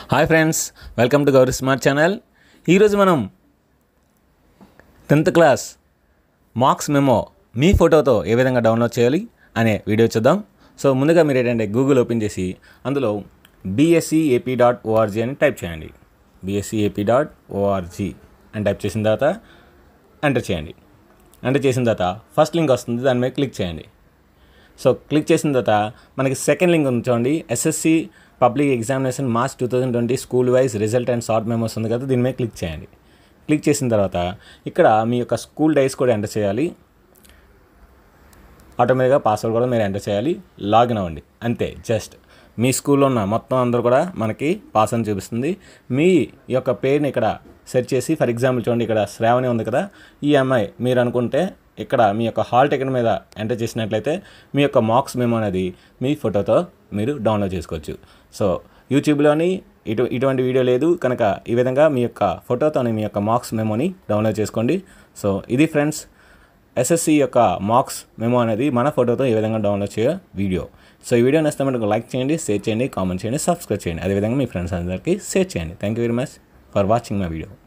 hi friends welcome to Gowri smart channel ఈరోజు మనం tenth class marks memo మీ ఫోటోతో ఏ విధంగా డౌన్లోడ్ చేయాలి అనే వీడియో చూద్దాం సో ముందుగా మీరు ఏంటంటే గూగుల్ ఓపెన్ చేసి అందులో బీఎస్సీ ఏపీ డాట్ ఓఆర్జీ అని టైప్ చేయండి బీఎస్సీ ఏపీ డాట్ ఓఆర్జీ అని టైప్ చేసిన తర్వాత ఎంటర్ చేయండి ఎంటర్ చేసిన తర్వాత ఫస్ట్ లింక్ వస్తుంది దాని మీద క్లిక్ చేయండి సో క్లిక్ చేసిన తర్వాత మనకి సెకండ్ లింక్ ఉంది చూడండి SSC public examination March two thousand twenty school wise result and short memos ఉంది కదా దీని మీద క్లిక్ చేయండి క్లిక్ చేసిన తర్వాత ఇక్కడ మీ యొక్క స్కూల్ డైస్ కూడా ఎంటర్ చేయాలి ఆటోమేటిక్గా పాస్వర్డ్ కూడా మీరు ఎంటర్ చేయాలి లాగిన్ అవ్వండి అంతే జస్ట్ మీ స్కూల్లో ఉన్న మొత్తం అందరూ కూడా మనకి పాస్ అని చూపిస్తుంది మీ యొక్క పేరుని ఇక్కడ సెర్చ్ చేసి ఫర్ ఎగ్జాంపుల్ చూడండి ఇక్కడ శ్రావణి ఉంది కదా ఈ అమ్మాయి మీరు అనుకుంటే ఇక్కడ మీ యొక్క హాల్ టికెట్ మీద ఎంటర్ చేసినట్లయితే మీ యొక్క మార్క్స్ మెమో అనేది మీ ఫోటోతో మీరు డౌన్లోడ్ చేసుకోవచ్చు సో యూట్యూబ్లోని ఇటు ఇటువంటి వీడియో లేదు కనుక ఈ విధంగా మీ యొక్క ఫోటోతోని మీ యొక్క మార్క్స్ మెమోని డౌన్లోడ్ చేసుకోండి సో ఇది ఫ్రెండ్స్ ఎస్ఎస్సి యొక్క మార్క్స్ మెమో అనేది మన ఫోటోతో ఏ విధంగా డౌన్లోడ్ చేయ వీడియో సో ఈ వీడియో నచ్చితే మనకు లైక్ చేయండి షేర్ చేయండి కామెంట్ చేయండి సబ్స్క్రైబ్ చేయండి అదేవిధంగా మీ ఫ్రెండ్స్ అందరికీ షేర్ చేయండి thank you very much for watching my video